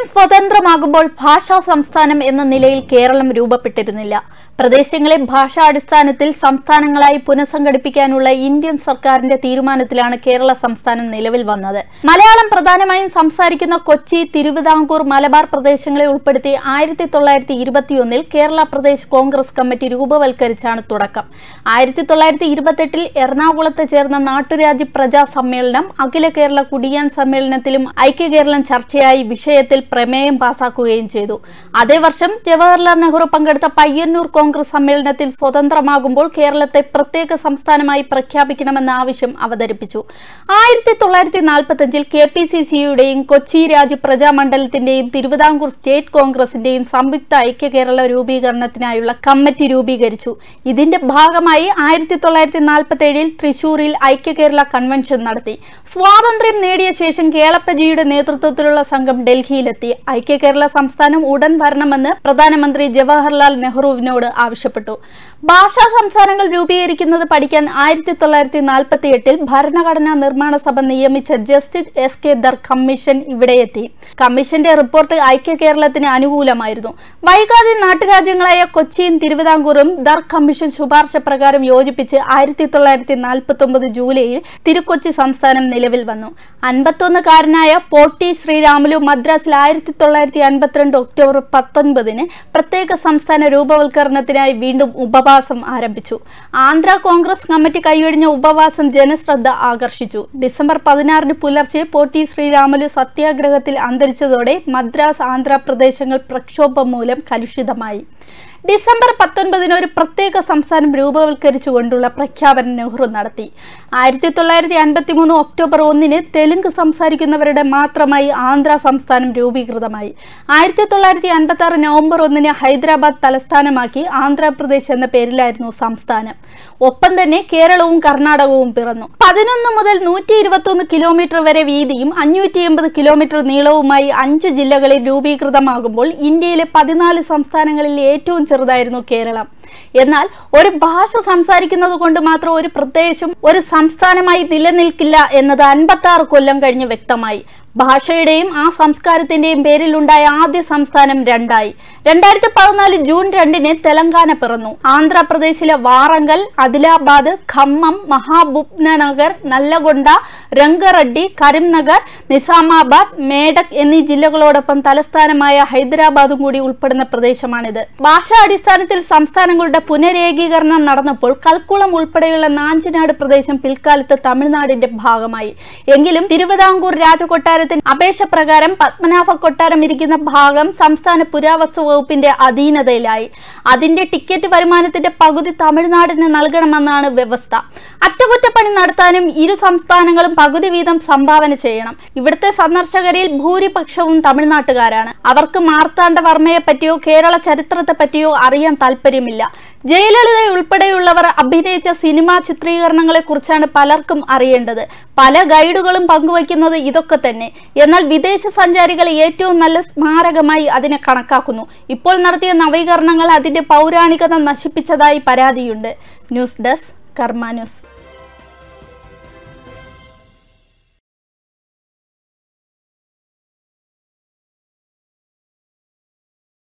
സ്വതന്ത്രമാകുമ്പോൾ ഭാഷാ സംസ്ഥാനം എന്ന നിലയിൽ കേരളം രൂപപ്പെട്ടിരുന്നില്ല പ്രദേശങ്ങളെ ഭാഷാടിസ്ഥാനത്തിൽ സംസ്ഥാനങ്ങളായി പുനഃസംഘടിപ്പിക്കാനുള്ള ഇന്ത്യൻ സർക്കാരിന്റെ തീരുമാനത്തിലാണ് കേരള സംസ്ഥാനം നിലവിൽ വന്നത് മലയാളം പ്രധാനമായും സംസാരിക്കുന്ന കൊച്ചി തിരുവിതാംകൂർ മലബാർ പ്രദേശങ്ങളെ ഉൾപ്പെടുത്തി ആയിരത്തി തൊള്ളായിരത്തി ഇരുപത്തിയൊന്നിൽ കേരള പ്രദേശ് കോൺഗ്രസ് കമ്മിറ്റി രൂപവൽക്കരിച്ചാണ് തുടക്കം ആയിരത്തി തൊള്ളായിരത്തി ഇരുപത്തെട്ടിൽ എറണാകുളത്ത് ചേർന്ന നാട്ടുരാജ്യ പ്രജാ സമ്മേളനം അഖില കേരള കുടിയാൻ സമ്മേളനത്തിലും ഐക്യ കേരളം ചർച്ചയായി വിഷയത്തിൽ പ്രമേയം പാസാക്കുകയും ചെയ്തു അതേ വർഷം ജവഹർലാൽ നെഹ്റു പങ്കെടുത്ത പയ്യന്നൂർ കോൺഗ്രസ് സമ്മേളനത്തിൽ സ്വതന്ത്രമാകുമ്പോൾ കേരളത്തെ പ്രത്യേക സംസ്ഥാനമായി പ്രഖ്യാപിക്കണമെന്ന ആവശ്യം അവതരിപ്പിച്ചു ആയിരത്തി തൊള്ളായിരത്തി നാൽപ്പത്തഞ്ചിൽ കെ പി സി സിയുടെയും കൊച്ചി രാജ്യ പ്രജാമണ്ഡലത്തിന്റെയും തിരുവിതാംകൂർ സ്റ്റേറ്റ് കോൺഗ്രസിന്റെയും സംയുക്ത ഐക്യ കേരള രൂപീകരണത്തിനായുള്ള കമ്മിറ്റി രൂപീകരിച്ചു ഇതിന്റെ ഭാഗമായി ആയിരത്തി തൊള്ളായിരത്തി നാൽപ്പത്തി ഏഴിൽ തൃശൂരിൽ ഐക്യ കേരള കൺവെൻഷൻ നടത്തി സ്വാതന്ത്ര്യം നേടിയ ശേഷം കേളപ്പജിയുടെ നേതൃത്വത്തിലുള്ള സംഘം ഡൽഹിയിലെത്തി ഐക്യ കേരള സംസ്ഥാനം ഉടൻ വരണമെന്ന് പ്രധാനമന്ത്രി ജവഹർലാൽ നെഹ്റുവിനോട് ആവശ്യപ്പെട്ടു ഭാഷാ സംസ്ഥാനങ്ങൾ രൂപീകരിക്കുന്നത് പഠിക്കാൻ ആയിരത്തി തൊള്ളായിരത്തി നാൽപ്പത്തി എട്ടിൽ ഭരണഘടനാ നിർമ്മാണ സഭ നിയമിച്ച justice S K Dhar commission ഇവിടെ എത്തി കമ്മീഷന്റെ റിപ്പോർട്ട് ഐക്യ കേരളത്തിന് അനുകൂലമായിരുന്നു വൈകാതെ നാട്ടുരാജ്യങ്ങളായ കൊച്ചിയും തിരുവിതാംകൂറും ദർ കമ്മീഷൻ ശുപാർശ പ്രകാരം യോജിപ്പിച്ച് ആയിരത്തി തൊള്ളായിരത്തി നാൽപ്പത്തി ഒമ്പത് ജൂലൈയിൽ തിരുക്കൊച്ചി സംസ്ഥാനം നിലവിൽ വന്നു അൻപത്തൊന്നുകാരനായ പോട്ടി ശ്രീരാമുലു മദ്രാസിൽ ആയിരത്തി തൊള്ളായിരത്തി അൻപത്തിരണ്ട് ഒക്ടോബർ പത്തൊൻപതിന് പ്രത്യേക സംസ്ഥാന രൂപവൽക്കരണത്തിനായി വീണ്ടും ഉപവാസം ആരംഭിച്ചു ആന്ധ്ര കോൺഗ്രസ് കമ്മിറ്റി കൈയൊഴിഞ്ഞ ഉപവാസം ജനശ്രദ്ധ ആകർഷിച്ചു ഡിസംബർ പതിനാറിന് പുലർച്ചെ പോട്ടി ശ്രീരാമുലു സത്യാഗ്രഹത്തിൽ അന്തരിച്ചതോടെ മദ്രാസ് ആന്ധ്രാപ്രദേശങ്ങൾ പ്രക്ഷോഭം മൂലം കലുഷിതമായി ഡിസംബർ പത്തൊൻപതിന് ഒരു പ്രത്യേക സംസ്ഥാനം രൂപവൽക്കരിച്ചുകൊണ്ടുള്ള പ്രഖ്യാപനം നെഹ്റു നടത്തി ആയിരത്തി തൊള്ളായിരത്തി അൻപത്തി മൂന്ന് ഒക്ടോബർ ഒന്നിന് തെലുങ്ക് സംസാരിക്കുന്നവരുടെ മാത്രമായി ആന്ധ്ര സംസ്ഥാനം രൂപീകൃതമായി ആയിരത്തി തൊള്ളായിരത്തി അൻപത്തി ആറ് നവംബർ ഒന്നിന് ഹൈദരാബാദ് തലസ്ഥാനമാക്കി ആന്ധ്രാപ്രദേശ് എന്ന പേരിലായിരുന്നു സംസ്ഥാനം ഒപ്പം തന്നെ കേരളവും കർണാടകവും പിറന്നു പതിനൊന്ന് മുതൽ നൂറ്റി ഇരുപത്തൊന്ന് കിലോമീറ്റർ വരെ വീതിയും അഞ്ഞൂറ്റി എൺപത് കിലോമീറ്റർ നീളവുമായി അഞ്ച് ജില്ലകളിൽ രൂപീകൃതമാകുമ്പോൾ ഇന്ത്യയിലെ പതിനാല് സംസ്ഥാനങ്ങളിൽ ഏറ്റവും ചെറുതായിരുന്നു കേരളം എന്നാൽ ഒരു ഭാഷ സംസാരിക്കുന്നത് കൊണ്ട് മാത്രം ഒരു പ്രദേശം ഒരു സംസ്ഥാനമായി നിലനിൽക്കില്ല എന്നത് അൻപത്തി ആറ് കൊല്ലം കഴിഞ്ഞ് വ്യക്തമായി ഭാഷയുടെയും ആ സംസ്കാരത്തിന്റെയും പേരിലുണ്ടായ ആദ്യ സംസ്ഥാനം രണ്ടായി രണ്ടായിരത്തി പതിനാല് ജൂൺ രണ്ടിന് തെലങ്കാന പിറന്നു ആന്ധ്രാപ്രദേശിലെ വാറങ്കൽ ആദിലാബാദ് ഖമ്മം മഹാബുബ്നഗർ നല്ലഗൊണ്ട രംഗറഡ്ഡി കരീംനഗർ നിസാമാബാദ് മേഡക് എന്നീ ജില്ലകളോടൊപ്പം തലസ്ഥാനമായ ഹൈദരാബാദും കൂടി ഉൾപ്പെടുന്ന പ്രദേശമാണിത് ഭാഷാ അടിസ്ഥാനത്തിൽ സംസ്ഥാനങ്ങളുടെ പുനരേകീകരണം നടന്നപ്പോൾ കൽക്കുളം ഉൾപ്പെടെയുള്ള നാഞ്ചിനാട് പ്രദേശം പിൽക്കാലത്ത് തമിഴ്നാടിന്റെ ഭാഗമായി എങ്കിലും തിരുവിതാംകൂർ രാജകൊട്ടാരത്തിന് അപേക്ഷ പ്രകാരം പത്മനാഭ കൊട്ടാരം ഇരിക്കുന്ന ഭാഗം സംസ്ഥാന പുരാവസ്തു വകുപ്പിന്റെ അധീനതയിലായി അതിന്റെ ടിക്കറ്റ് വരുമാനത്തിന്റെ പകുതി തമിഴ്നാടിന് നൽകണമെന്നാണ് വ്യവസ്ഥ അറ്റകുറ്റപ്പണി നടത്താനും ഇരു സംസ്ഥാനങ്ങളും പകുതി വീതം സംഭാവന ചെയ്യണം ഇവിടുത്തെ സന്ദർശകരിൽ ഭൂരിപക്ഷവും തമിഴ്നാട്ടുകാരാണ് അവർക്ക് മാർത്താണ്ഡവർമ്മയെ പറ്റിയോ കേരള ചരിത്രത്തെ പറ്റിയോ അറിയാൻ താല്പര്യമില്ല ജയലളിത ഉൾപ്പെടെയുള്ളവർ അഭിനയിച്ച സിനിമാ ചിത്രീകരണങ്ങളെ കുറിച്ചാണ് പലർക്കും അറിയേണ്ടത് പല ഗൈഡുകളും പങ്കുവയ്ക്കുന്നത് ഇതൊക്കെ തന്നെ എന്നാൽ വിദേശ സഞ്ചാരികൾ ഏറ്റവും നല്ല സ്മാരകമായി അതിനെ കണക്കാക്കുന്നു ഇപ്പോൾ നടത്തിയ നവീകരണങ്ങൾ അതിന്റെ പൗരാണികത നശിപ്പിച്ചതായി പരാതിയുണ്ട് ന്യൂസ് ഡെസ്ക് കർമ്മ ന്യൂസ്